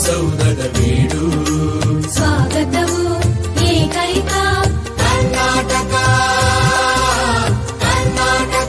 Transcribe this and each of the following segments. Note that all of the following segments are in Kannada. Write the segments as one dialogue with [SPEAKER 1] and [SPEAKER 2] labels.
[SPEAKER 1] ವಿಧಾನಸೌಧದ ಬೀಡು
[SPEAKER 2] ಸ್ವಾಗತವು ಏಕೈಕ
[SPEAKER 1] ಕರ್ನಾಟಕ ಕರ್ನಾಟಕ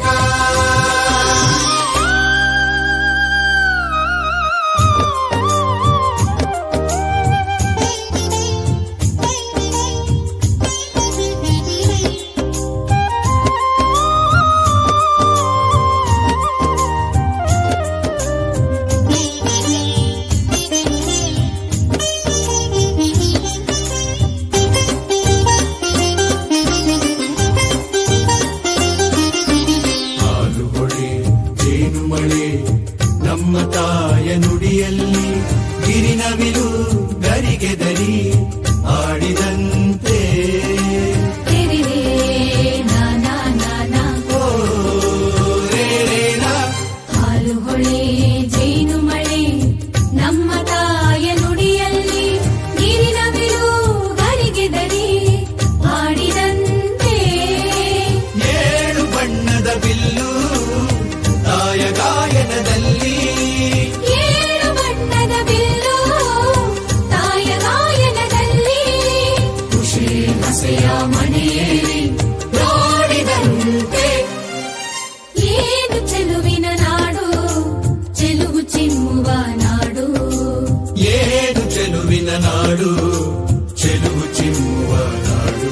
[SPEAKER 1] ಹಾಲು ಹೊಳೆ ಜೇನು ಮಳೆ ನಮ್ಮ ತಾಯ ನುಡಿಯಲ್ಲಿ ಗಿರಿನವಿಲು ಗರಿಗೆದರಿ ಆಡಿದಂತೆ
[SPEAKER 2] ತಿರಿರೇ ನಾನಾ ನಾನಾ
[SPEAKER 1] ಓ ರೇ ರೇ ರಾ.
[SPEAKER 2] ಹಾಲು ಹೊಳೆ ಜೇನು ಮಳೆ ನಮ್ಮ ತಾಯ ನುಡಿಯಲ್ಲಿ ನೀರಿನವಿಲು ಗರಿಗೆದರಿ ಆಡಿದಂತೆ
[SPEAKER 1] ಏಳು ಬಣ್ಣದ ಬಿಲ್ಲು ತಾಯ ಗಾಯನದಲ್ಲಿ
[SPEAKER 2] ಏಳು ಬಣ್ಣದ ಬಿಲ್ಲು ತಾಯ ಗಾಯನದಲ್ಲಿ ಖುಷಿ ಹಸೆಯ ಮನೆಯಲ್ಲಿ ನೋಡಿದಂತೆ ಏನು ಚೆಲುವಿನ ನಾಡು ಚೆಲುವು ಚಿಮ್ಮುವ ನಾಡು
[SPEAKER 1] ಏಳು ಚೆಲುವಿನ ನಾಡು ಚೆಲುವು ಚಿಮ್ಮುವ ನಾಡು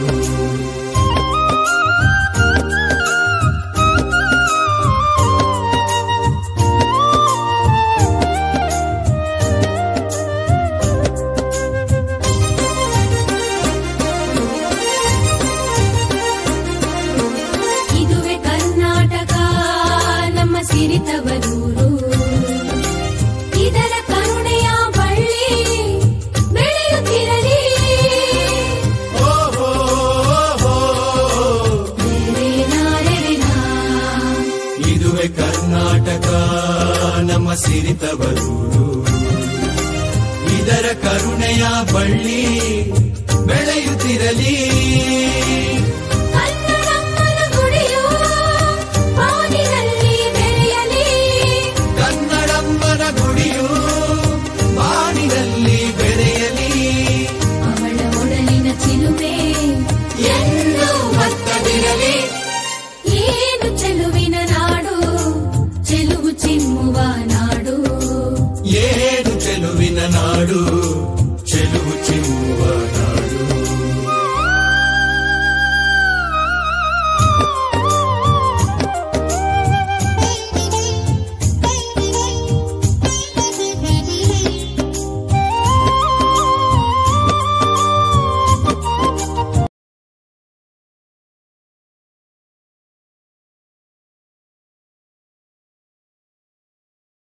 [SPEAKER 2] ಇದುವೆ ಕರ್ನಾಟಕ ನಮ್ಮ ಸಿರಿತವರೂರು ಇದರ ಕರುಣೆಯ ಬಳ್ಳಿ ಬೆಳೆಯುತ್ತಿರಲಿ
[SPEAKER 1] ಓ ಹೋ ಹೋ
[SPEAKER 2] ರೆರೆನಾ, ರೆರೆನಾ.
[SPEAKER 1] ಇದುವೆ ಕರ್ನಾಟಕ ನಮ್ಮ ಸಿರಿತವರೂರು ಇದರ ಕರುಣೆಯ ಬಳ್ಳಿ ಬೆಳೆಯುತ್ತಿರಲಿ